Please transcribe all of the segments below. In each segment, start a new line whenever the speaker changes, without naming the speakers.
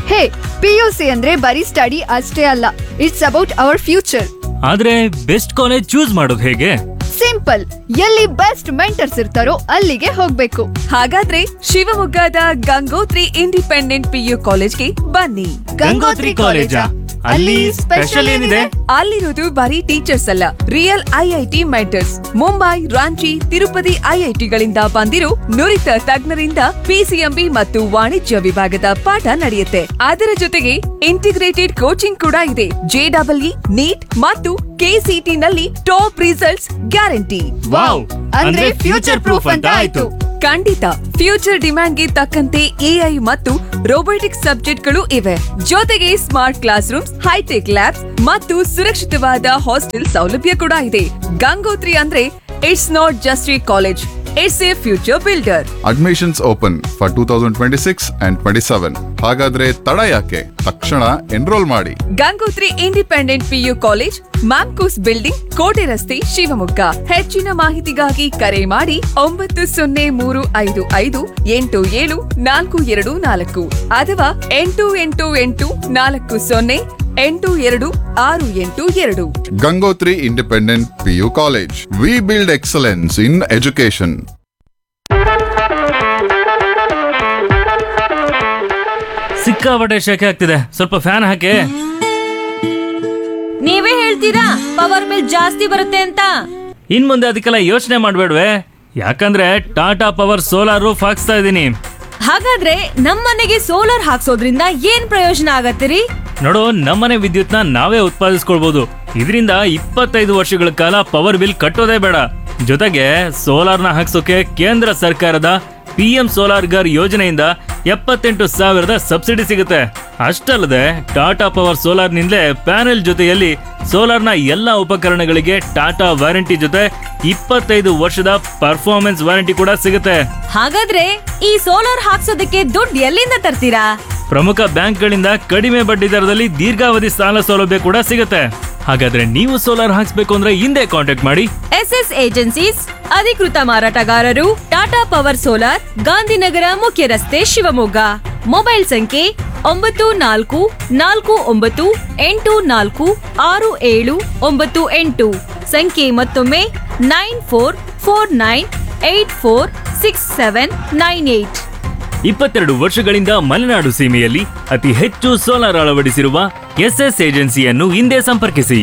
ಹೇ PUC ಅಂದ್ರೆ ಬರೀ study ಅಷ್ಟೇ ಅಲ್ಲ ಇಟ್ಸ್ ಅಬೌಟ್ ಅವರ್ ಫ್ಯೂಚರ್
ಆದ್ರೆ ಬೆಸ್ಟ್ ಕಾಲೇಜ್ ಚೂಸ್ ಮಾಡೋದು ಹೇಗೆ
ಸಿಂಪಲ್ ಎಲ್ಲಿ ಬೆಸ್ಟ್ ಮೆಂಟರ್ಸ್ ಇರ್ತಾರೋ ಅಲ್ಲಿಗೆ ಹೋಗ್ಬೇಕು
ಹಾಗಾದ್ರೆ ಶಿವಮೊಗ್ಗದ ಗಂಗೋತ್ರಿ ಇಂಡಿಪೆಂಡೆಂಟ್ ಪಿಯು ಕಾಲೇಜ್ಗೆ ಬನ್ನಿ
ಗಂಗೋತ್ರಿ ಕಾಲೇಜಾ? ಅಲ್ಲಿ ಸ್ಪೆಷಲ್ ಏನಿದೆ?
ಅಲ್ಲಿರೋದು ಬರೀ ಟೀಚರ್ಸ್ ಅಲ್ಲ real IIT mentors Mumbai Ranchi Tirupati ಐಐಟಿಗಳಿಂದ ಬಂದಿರೋ ನುರಿತ ತಜ್ಞರಿಂದ ಪಿಸಿಎಂಬಿ ಮತ್ತು ವಾಣಿಜ್ಯ ವಿಭಾಗದ ಪಾಠ ನಡೆಯುತ್ತೆ ಅದರ ಜೊತೆಗೆ ಇಂಟಿಗ್ರೇಟೆಡ್ ಕೋಚಿಂಗ್ ಕೂಡ ಇದೆ ಜೆಡಬ್ಲ್ಇ ನೀಟ್ ಮತ್ತು ಕೆಸಿಟಿ ನಲ್ಲಿ ಟಾಪ್ ರಿಸಲ್ಟ್ಸ್ ಗ್ಯಾರಂಟಿ
ವಾವ್
ಅಂದ್ರೆ ಫ್ಯೂಚರ್ ಪ್ರೂಫ್ ಅಂತ ಆಯ್ತು
ಖಂಡಿತ ಫ್ಯೂಚರ್ ಡಿಮ್ಯಾಂಡ್ಗೆ ತಕ್ಕಂತೆ ಎಐ ಮತ್ತು ರೋಬೋಟಿಕ್ಸ್ ಸಬ್ಜೆಕ್ಟ್ಗಳು ಇವೆ ಜೊತೆಗೆ smart class rooms hi tech labs ಮತ್ತು ಸುರಕ್ಷಿತವಾದ ಹಾಸ್ಟೆಲ್ ಸೌಲಭ್ಯ ಕೂಡ ಇದೆ ಗಂಗೋತ್ರಿ ಅಂದ್ರೆ it's not just a college it's a future builder
admissions open for two thousand twenty six and twenty seven ಹಾಗಾದ್ರೆ ತಡ ಯಾಕೆ ತಕ್ಷಣ ಎನ್ರೋಲ್ ಮಾಡಿ
Gangotri independent PU college MAMCOS building ಕೋಟೆ ರಸ್ತೆ ಶಿವಮೊಗ್ಗ ಹೆಚ್ಚಿನ ಮಾಹಿತಿಗಾಗಿ ಕರೆ ಮಾಡಿ ಒಂಬತ್ತು ಸೊನ್ನೆ ಮೂರು ಐದು ಐದು ಎಂಟು ಏಳು ನಾಲ್ಕು ಎರಡು ನಾಲ್ಕು ಅಥವಾ ಎಂಟು ಎಂಟು ಎಂಟು ನಾಲ್ಕು ಸೊನ್ನೆ ಎಂಟು ಎರಡು ಆರು ಎಂಟು ಎರಡು
Gangotri independent PU college we build excellence in education
ಸಿಕ್ಕಾಪಟ್ಟೆ ಶೆಕೆ ಆಗ್ತಿದೆ ಸ್ವಲ್ಪ ಫ್ಯಾನ್ ಹಾಕಿ
ನೀವೇ ಹೇಳ್ತೀರಾ ಪವರ್ ಬಿಲ್ ಜಾಸ್ತಿ ಬರುತ್ತೆ ಅಂತ
ಇನ್ ಮುಂದೆ ಅದಕ್ಕೆಲ್ಲ ಯೋಚನೆ ಮಾಡ್ಬೇಡ್ವೆ ಯಾಕಂದ್ರೆ ಟಾಟಾ ಪವರ್ ಸೋಲಾರ್ ರೂಫ್ ಹಾಕ್ಸ್ತಾ ಇದ್ದೀನಿ
ಹಾಗಾದ್ರೆ ನಮ್ಮನೆಗೆ ಸೋಲಾರ್ ಹಾಕ್ಸೋದ್ರಿಂದ ಏನ್ ಪ್ರಯೋಜನ ಆಗತ್ತಿರಿ
ನೋಡು ನಮ್ಮನೆ ವಿದ್ಯುತ್ನ ನಾವೇ ಉತ್ಪಾದಿಸ್ಕೊಳ್ಬಹುದು ಇದರಿಂದ ಇಪ್ಪತ್ತೈದು ವರ್ಷಗಳ ಕಾಲ ಪವರ್ ಬಿಲ್ ಕಟ್ಟೋದೇ ಬೇಡ ಜೊತೆಗೆ ಸೋಲಾರ್ನ ಹಾಕ್ಸೋಕೆ ಕೇಂದ್ರ ಸರ್ಕಾರದ ಪಿ ಎಂ ಸೋಲಾರ್ ಗರ್ ಯೋಜನೆಯಿಂದ ಎಪ್ಪತ್ತೆಂಟು ಸಾವಿರದ ಸಬ್ಸಿಡಿ ಸಿಗುತ್ತೆ ಅಷ್ಟಲ್ಲದೆ ಟಾಟಾ ಪವರ್ ಸೋಲಾರ್ನಿಂದಲೇ ಪ್ಯಾನೆಲ್ ಜೊತೆಯಲ್ಲಿ ಸೋಲಾರ್ನ ಎಲ್ಲ ಉಪಕರಣಗಳಿಗೆ ಟಾಟಾ ವಾರಂಟಿ ಜೊತೆ ಇಪ್ಪತ್ತೈದು ವರ್ಷದ ಪರ್ಫಾರ್ಮೆನ್ಸ್ ವಾರಂಟಿ ಕೂಡ ಸಿಗುತ್ತೆ
ಹಾಗಾದ್ರೆ ಈ ಸೋಲಾರ್ ಹಾಕ್ಸೋದಕ್ಕೆ ದುಡ್ಡು ಎಲ್ಲಿಂದ ತರ್ತೀರಾ
ಪ್ರಮುಖ ಬ್ಯಾಂಕ್ಗಳಿಂದ ಕಡಿಮೆ ಬಡ್ಡಿ ದರದಲ್ಲಿ ದೀರ್ಘಾವಧಿ ಸಾಲ ಸೌಲಭ್ಯ ಕೂಡ ಸಿಗುತ್ತೆ ಹಾಗಾದ್ರೆ ನೀವು ಸೋಲಾರ್ ಹಾಕ್ಸ್ಬೇಕು ಅಂದ್ರೆ ಹಿಂದೆ ಕಾಂಟ್ಯಾಕ್ಟ್ ಮಾಡಿ
ಎಸ್ ಎಸ್ ಏಜೆನ್ಸೀಸ್ ಅಧಿಕೃತ ಮಾರಾಟಗಾರರು ಟಾಟಾ ಪವರ್ ಸೋಲಾರ್ ಗಾಂಧಿನಗರ ಮುಖ್ಯ ರಸ್ತೆ ಶಿವಮೊಗ್ಗ ಮೊಬೈಲ್ ಸಂಖ್ಯೆ ಒಂಬತ್ತು ನಾಲ್ಕು ನಾಲ್ಕು ಒಂಬತ್ತು ಎಂಟು ನಾಲ್ಕು ಆರು ಏಳು ಒಂಬತ್ತು ಎಂಟು ಸಂಖ್ಯೆ ಮತ್ತೊಮ್ಮೆ nine four four nine eight four six seven nine eight
ಇಪ್ಪತ್ತೆರಡು ವರ್ಷಗಳಿಂದ ಮಲೆನಾಡು ಸೀಮೆಯಲ್ಲಿ ಅತಿ ಹೆಚ್ಚು ಸೋಲಾರ್ ಅಳವಡಿಸಿರುವ ಎಸ್ಎಸ್ ಏಜೆನ್ಸಿಯನ್ನು ಹಿಂದೆ ಸಂಪರ್ಕಿಸಿ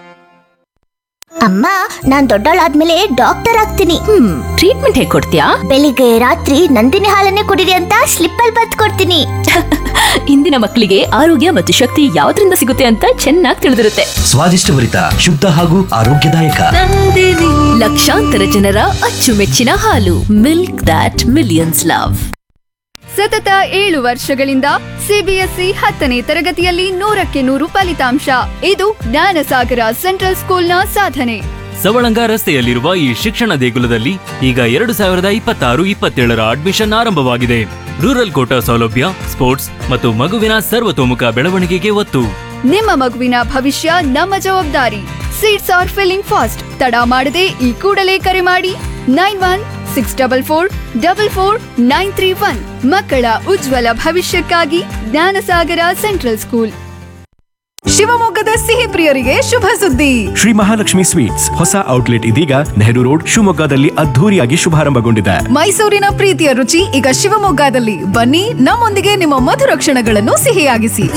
ಅಮ್ಮ ನಾನ್ ದೊಡ್ಡವಳಾದ್ಮೇಲೆ ಡಾಕ್ಟರ್ ಆಗ್ತೀನಿ
ಹ್ಮ್ ಟ್ರೀಟ್ಮೆಂಟ್ ಹೇಗ್ ಕೊಡ್ತೀಯಾ
ಬೆಳಿಗ್ಗೆ ರಾತ್ರಿ ನಂದಿನಿ ಹಾಲನ್ನೇ ಕುಡಿರಿ ಅಂತ ಸ್ಲಿಪ್ ಅಲ್ಲಿ ಬತ್ ಕೊಡ್ತೀನಿ
ಇಂದಿನ ಮಕ್ಕಳಿಗೆ ಆರೋಗ್ಯ ಮತ್ತು ಶಕ್ತಿ ಯಾವ್ದ್ರಿಂದ ಸಿಗುತ್ತೆ ಅಂತ ಚೆನ್ನಾಗಿ ತಿಳಿದಿರುತ್ತೆ
ಸ್ವಾದಿಷ್ಟಭರಿತ ಶುದ್ಧ ಹಾಗೂ ಆರೋಗ್ಯದಾಯಕ
ಲಕ್ಷಾಂತರ ಜನರ ಅಚ್ಚುಮೆಚ್ಚಿನ ಹಾಲು ಮಿಲ್ಕ್ ದಾಟ್ ಮಿಲಿಯನ್ಸ್ ಲವ್
ಸತತ ಏಳು ವರ್ಷಗಳಿಂದ ಸಿಬಿಎಸ್ಇ ಹತ್ತನೇ ತರಗತಿಯಲ್ಲಿ ನೂರಕ್ಕೆ ನೂರು ಫಲಿತಾಂಶ ಇದು ಜ್ಞಾನಸಾಗರ ಸೆಂಟ್ರಲ್ ಸ್ಕೂಲ್ನ ಸಾಧನೆ
ಸವಳಂಗ ರಸ್ತೆಯಲ್ಲಿರುವ ಈ ಶಿಕ್ಷಣ ದೇಗುಲದಲ್ಲಿ ಈಗ ಎರಡು ಸಾವಿರದ ಇಪ್ಪತ್ತಾರು ಇಪ್ಪತ್ತೇಳರ ಅಡ್ಮಿಷನ್ ಆರಂಭವಾಗಿದೆ ರೂರಲ್ ಕೋಟಾ ಸೌಲಭ್ಯ ಸ್ಪೋರ್ಟ್ಸ್ ಮತ್ತು ಮಗುವಿನ ಸರ್ವತೋಮುಖ ಬೆಳವಣಿಗೆಗೆ ಒತ್ತು
ನಿಮ್ಮ ಮಗುವಿನ ಭವಿಷ್ಯ ನಮ್ಮ ಜವಾಬ್ದಾರಿ ಸೀಟ್ಸ್ ಆರ್ ಫಿಲ್ಲಿಂಗ್ ಫಾಸ್ಟ್ ತಡ ಮಾಡದೆ ಈ ಕೂಡಲೇ ಕರೆ ಮಾಡಿ nine one six double four double four nine three one ಮಕ್ಕಳ ಉಜ್ವಲ ಭವಿಷ್ಯಕ್ಕಾಗಿ ಜ್ಞಾನಸಾಗರ ಸೆಂಟ್ರಲ್ ಸ್ಕೂಲ್
ಶಿವಮೊಗ್ಗದ ಸಿಹಿ ಪ್ರಿಯರಿಗೆ ಶುಭ ಸುದ್ದಿ
ಶ್ರೀ ಮಹಾಲಕ್ಷ್ಮಿ ಸ್ವೀಟ್ಸ್ ಹೊಸ ಔಟ್ಲೆಟ್ ಇದೀಗ ನೆಹರು ರೋಡ್ ಶಿವಮೊಗ್ಗದಲ್ಲಿ ಅದ್ಧೂರಿಯಾಗಿ ಶುಭಾರಂಭಗೊಂಡಿದೆ
ಮೈಸೂರಿನ ಪ್ರೀತಿಯ ರುಚಿ ಈಗ ಶಿವಮೊಗ್ಗದಲ್ಲಿ ಬನ್ನಿ ನಮ್ಮೊಂದಿಗೆ ನಿಮ್ಮ ಮಧುರ ಕ್ಷಣಗಳನ್ನು ಸಿಹಿಯಾಗಿಸಿ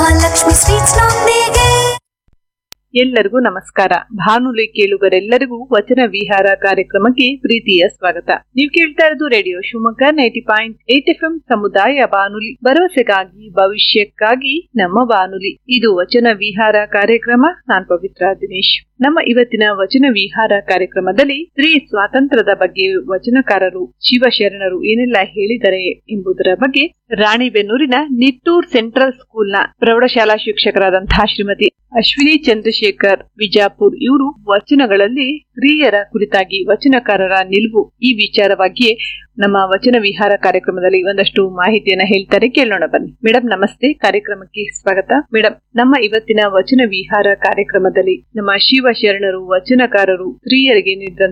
ಎಲ್ಲರಿಗೂ ನಮಸ್ಕಾರ ಭಾನುಲಿ ಕೇಳುಗರೆಲ್ಲರಿಗೂ ವಚನ ವಿಹಾರ ಕಾರ್ಯಕ್ರಮಕ್ಕೆ ಪ್ರೀತಿಯ ಸ್ವಾಗತ ನೀವು ಕೇಳ್ತಾ ಇರೋದು radio Shivamogga ninety point eight F M ಸಮುದಾಯ ಬಾನುಲಿ ಭರವಸೆಗಾಗಿ ಭವಿಷ್ಯಕ್ಕಾಗಿ ನಮ್ಮ ಬಾನುಲಿ ಇದು ವಚನ ವಿಹಾರ ಕಾರ್ಯಕ್ರಮ ನಾನ್ ಪವಿತ್ರ ದಿನೇಶ್ ನಮ್ಮ ಇವತ್ತಿನ ವಚನ ವಿಹಾರ ಕಾರ್ಯಕ್ರಮದಲ್ಲಿ ಸ್ತ್ರೀ ಸ್ವಾತಂತ್ರ್ಯದ ಬಗ್ಗೆ ವಚನಕಾರರು ಶಿವಶರಣರು ಏನೆಲ್ಲ ಹೇಳಿದರೆ ಎಂಬುದರ ಬಗ್ಗೆ ರಾಣಿಬೆನ್ನೂರಿನ ನಿಟ್ಟೂರ್ ಸೆಂಟ್ರಲ್ ಸ್ಕೂಲ್ನ ಪ್ರೌಢಶಾಲಾ ಶಿಕ್ಷಕರಾದಂತಹ ಶ್ರೀಮತಿ ಅಶ್ವಿನಿ ಚಂದ್ರಶೇಖರ್ ವಿಜಾಪುರ್ ಇವರು ವಚನಗಳಲ್ಲಿ ಸ್ತ್ರೀಯರ ಕುರಿತಾಗಿ ವಚನಕಾರರ ನಿಲುವು ಈ ವಿಚಾರವಾಗಿಯೇ ನಮ್ಮ ವಚನ ವಿಹಾರ ಕಾರ್ಯಕ್ರಮದಲ್ಲಿ ಒಂದಷ್ಟು ಮಾಹಿತಿಯನ್ನ ಹೇಳ್ತಾರೆ ಕೇಳೋಣ ಬನ್ನಿ ಮೇಡಮ್ ನಮಸ್ತೆ ಕಾರ್ಯಕ್ರಮಕ್ಕೆ ಸ್ವಾಗತ ಮೇಡಮ್ ನಮ್ಮ ಇವತ್ತಿನ ವಚನ ವಿಹಾರ ಕಾರ್ಯಕ್ರಮದಲ್ಲಿ ನಮ್ಮ ಶಿವಶರಣರು ವಚನಕಾರರು ಸ್ತ್ರೀಯರಿಗೆ ನೀಡಿದಂತಹ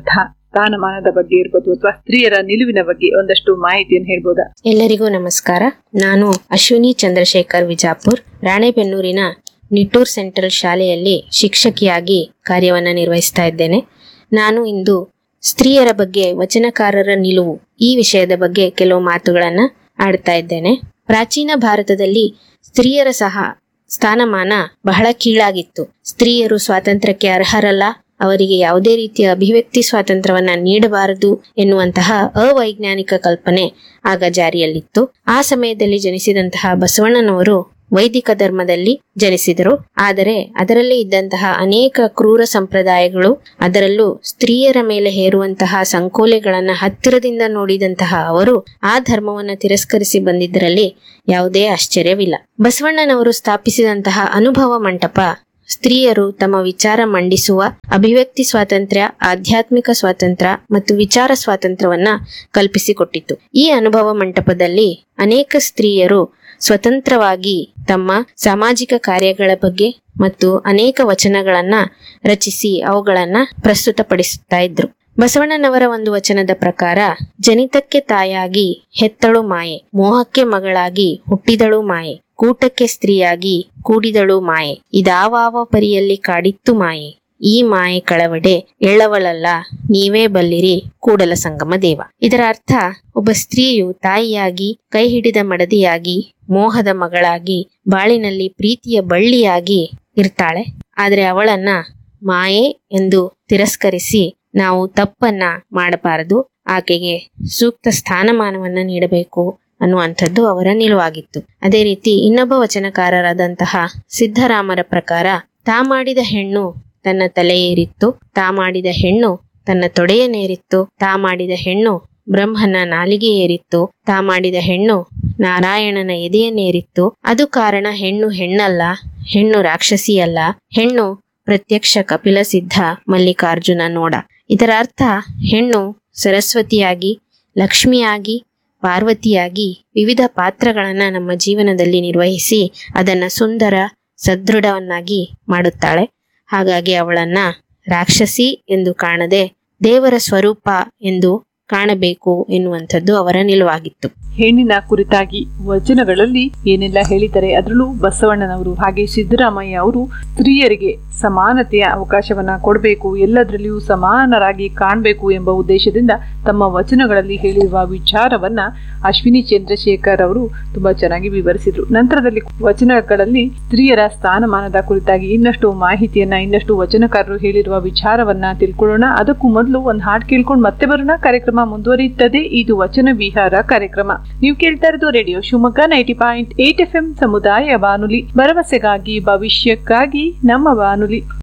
ಸ್ಥಾನಮಾನದ ಬಗ್ಗೆ ಇರ್ಬೋದು ಅಥವಾ ಸ್ತ್ರೀಯರ ನಿಲುವಿನ ಬಗ್ಗೆ ಒಂದಷ್ಟು ಮಾಹಿತಿಯನ್ನು ಹೇಳ್ಬೋದಾ
ಎಲ್ಲರಿಗೂ ನಮಸ್ಕಾರ ನಾನು ಅಶ್ವಿನಿ ಚಂದ್ರಶೇಖರ್ ವಿಜಾಪುರ್ ರಾಣೆಬೆನ್ನೂರಿನ ನಿಟ್ಟೂರ್ ಸೆಂಟ್ರಲ್ ಶಾಲೆಯಲ್ಲಿ ಶಿಕ್ಷಕಿಯಾಗಿ ಕಾರ್ಯವನ್ನು ನಿರ್ವಹಿಸ್ತಾ ಇದ್ದೇನೆ ನಾನು ಇಂದು ಸ್ತ್ರೀಯರ ಬಗ್ಗೆ ವಚನಕಾರರ ನಿಲುವು ಈ ವಿಷಯದ ಬಗ್ಗೆ ಕೆಲವು ಮಾತುಗಳನ್ನು ಆಡ್ತಾ ಇದ್ದೇನೆ ಪ್ರಾಚೀನ ಭಾರತದಲ್ಲಿ ಸ್ತ್ರೀಯರ ಸಹ ಸ್ಥಾನಮಾನ ಬಹಳ ಕೀಳಾಗಿತ್ತು ಸ್ತ್ರೀಯರು ಸ್ವಾತಂತ್ರ್ಯಕ್ಕೆ ಅರ್ಹರಲ್ಲ ಅವರಿಗೆ ಯಾವುದೇ ರೀತಿಯ ಅಭಿವ್ಯಕ್ತಿ ಸ್ವಾತಂತ್ರ್ಯವನ್ನ ನೀಡಬಾರದು ಎನ್ನುವಂತಹ ಅವೈಜ್ಞಾನಿಕ ಕಲ್ಪನೆ ಆಗ ಜಾರಿಯಲ್ಲಿತ್ತು ಆ ಸಮಯದಲ್ಲಿ ಜನಿಸಿದಂತಹ ಬಸವಣ್ಣನವರು ವೈದಿಕ ಧರ್ಮದಲ್ಲಿ ಜನಿಸಿದರು ಆದರೆ ಅದರಲ್ಲಿ ಇದ್ದಂತಹ ಅನೇಕ ಕ್ರೂರ ಸಂಪ್ರದಾಯಗಳು ಅದರಲ್ಲೂ ಸ್ತ್ರೀಯರ ಮೇಲೆ ಹೇರುವಂತಹ ಸಂಕೋಲೆಗಳನ್ನ ಹತ್ತಿರದಿಂದ ನೋಡಿದಂತಹ ಅವರು ಆ ಧರ್ಮವನ್ನ ತಿರಸ್ಕರಿಸಿ ಬಂದಿದ್ದರಲ್ಲಿ ಯಾವುದೇ ಆಶ್ಚರ್ಯವಿಲ್ಲ ಬಸವಣ್ಣನವರು ಸ್ಥಾಪಿಸಿದಂತಹ ಅನುಭವ ಮಂಟಪ ಸ್ತ್ರೀಯರು ತಮ್ಮ ವಿಚಾರ ಮಂಡಿಸುವ ಅಭಿವ್ಯಕ್ತಿ ಸ್ವಾತಂತ್ರ್ಯ ಆಧ್ಯಾತ್ಮಿಕ ಸ್ವಾತಂತ್ರ್ಯ ಮತ್ತು ವಿಚಾರ ಸ್ವಾತಂತ್ರ್ಯವನ್ನ ಕಲ್ಪಿಸಿಕೊಟ್ಟಿತು ಈ ಅನುಭವ ಮಂಟಪದಲ್ಲಿ ಅನೇಕ ಸ್ತ್ರೀಯರು ಸ್ವತಂತ್ರವಾಗಿ ತಮ್ಮ ಸಾಮಾಜಿಕ ಕಾರ್ಯಗಳ ಬಗ್ಗೆ ಮತ್ತು ಅನೇಕ ವಚನಗಳನ್ನ ರಚಿಸಿ ಅವುಗಳನ್ನ ಪ್ರಸ್ತುತಪಡಿಸುತ್ತಾ ಇದ್ರು ಬಸವಣ್ಣನವರ ಒಂದು ವಚನದ ಪ್ರಕಾರ ಜನಿತಕ್ಕೆ ತಾಯಾಗಿ ಹೆತ್ತಳು ಮಾಯೆ ಮೋಹಕ್ಕೆ ಮಗಳಾಗಿ ಹುಟ್ಟಿದಳು ಮಾಯೆ ಕೂಟಕ್ಕೆ ಸ್ತ್ರೀಯಾಗಿ ಕೂಡಿದಳು ಮಾಯೆ ಇದಾವಾವ ಪರಿಯಲ್ಲಿ ಕಾಡಿತ್ತು ಮಾಯೆ ಈ ಮಾಯೆ ಕಳವಡೆ ಎಳ್ಳವಳಲ್ಲ ನೀವೇ ಬಲ್ಲಿರಿ ಕೂಡಲ ಸಂಗಮ ದೇವ ಇದರ ಅರ್ಥ ಒಬ್ಬ ಸ್ತ್ರೀಯು ತಾಯಿಯಾಗಿ ಕೈ ಹಿಡಿದ ಮಡದಿಯಾಗಿ ಮೋಹದ ಮಗಳಾಗಿ ಬಾಳಿನಲ್ಲಿ ಪ್ರೀತಿಯ ಬಳ್ಳಿಯಾಗಿ ಇರ್ತಾಳೆ ಆದ್ರೆ ಅವಳನ್ನ ಮಾಯೆ ಎಂದು ತಿರಸ್ಕರಿಸಿ ನಾವು ತಪ್ಪನ್ನ ಮಾಡಬಾರದು ಆಕೆಗೆ ಸೂಕ್ತ ಸ್ಥಾನಮಾನವನ್ನ ನೀಡಬೇಕು ಅನ್ನುವಂಥದ್ದು ಅವರ ನಿಲುವಾಗಿತ್ತು ಅದೇ ರೀತಿ ಇನ್ನೊಬ್ಬ ವಚನಕಾರರಾದಂತಹ ಸಿದ್ದರಾಮರ ಪ್ರಕಾರ ತಾ ಮಾಡಿದ ಹೆಣ್ಣು ತನ್ನ ತಲೆಯೇರಿತ್ತು ತಾ ಮಾಡಿದ ಹೆಣ್ಣು ತನ್ನ ತೊಡೆಯನ್ನೇರಿತ್ತು ತಾ ಮಾಡಿದ ಹೆಣ್ಣು ಬ್ರಹ್ಮನ ನಾಲಿಗೆ ಏರಿತ್ತು ತಾ ಮಾಡಿದ ಹೆಣ್ಣು ನಾರಾಯಣನ ಎದೆಯನ್ನೇರಿತ್ತು ಅದು ಕಾರಣ ಹೆಣ್ಣು ಹೆಣ್ಣಲ್ಲ ಹೆಣ್ಣು ರಾಕ್ಷಸಿಯಲ್ಲ ಹೆಣ್ಣು ಪ್ರತ್ಯಕ್ಷ ಕಪಿಲ ಸಿದ್ಧ ಮಲ್ಲಿಕಾರ್ಜುನ ನೋಡ ಇದರ ಅರ್ಥ ಹೆಣ್ಣು ಸರಸ್ವತಿಯಾಗಿ ಲಕ್ಷ್ಮಿಯಾಗಿ ಪಾರ್ವತಿಯಾಗಿ ವಿವಿಧ ಪಾತ್ರಗಳನ್ನ ನಮ್ಮ ಜೀವನದಲ್ಲಿ ನಿರ್ವಹಿಸಿ ಅದನ್ನ ಸುಂದರ ಸದೃಢವನ್ನಾಗಿ ಮಾಡುತ್ತಾಳೆ ಹಾಗಾಗಿ ಅವಳನ್ನ ರಾಕ್ಷಸಿ ಎಂದು ಕಾಣದೆ ದೇವರ ಸ್ವರೂಪ ಎಂದು ಕಾಣಬೇಕು ಎನ್ನುವಂಥದ್ದು ಅವರ ನಿಲುವಾಗಿತ್ತು
ಹೆಣ್ಣಿನ ಕುರಿತಾಗಿ ವಚನಗಳಲ್ಲಿ ಏನೆಲ್ಲ ಹೇಳಿದ್ದಾರೆ ಅದರಲ್ಲೂ ಬಸವಣ್ಣನವರು ಹಾಗೆ ಸಿದ್ದರಾಮಯ್ಯ ಅವರು ಸ್ತ್ರೀಯರಿಗೆ ಸಮಾನತೆಯ ಅವಕಾಶವನ್ನ ಕೊಡಬೇಕು ಎಲ್ಲದರಲ್ಲಿಯೂ ಸಮಾನರಾಗಿ ಕಾಣಬೇಕು ಎಂಬ ಉದ್ದೇಶದಿಂದ ತಮ್ಮ ವಚನಗಳಲ್ಲಿ ಹೇಳಿರುವ ವಿಚಾರವನ್ನ ಅಶ್ವಿನಿ ಚಂದ್ರಶೇಖರ್ ಅವರು ತುಂಬಾ ಚೆನ್ನಾಗಿ ವಿವರಿಸಿದ್ರು ನಂತರದಲ್ಲಿ ವಚನಗಳಲ್ಲಿ ಸ್ತ್ರೀಯರ ಸ್ಥಾನಮಾನದ ಕುರಿತಾಗಿ ಇನ್ನಷ್ಟು ಮಾಹಿತಿಯನ್ನ ಇನ್ನಷ್ಟು ವಚನಕಾರರು ಹೇಳಿರುವ ವಿಚಾರವನ್ನ ತಿಳ್ಕೊಳ್ಳೋಣ ಅದಕ್ಕೂ ಮೊದಲು ಒಂದು ಹಾಡು ಕೇಳ್ಕೊಂಡು ಮತ್ತೆ ಬರೋಣ ಕಾರ್ಯಕ್ರಮ ಮುಂದುವರಿಯುತ್ತದೆ ಇದು ವಚನ ವಿಹಾರ ಕಾರ್ಯಕ್ರಮ ನೀವು ಕೇಳ್ತಾ ಇರೋದು radio Shivamogga ninety point eight F M ಸಮುದಾಯ ಬಾನುಲಿ ಭರವಸೆಗಾಗಿ ಭವಿಷ್ಯಕ್ಕಾಗಿ ನಮ್ಮ ಬಾನುಲಿ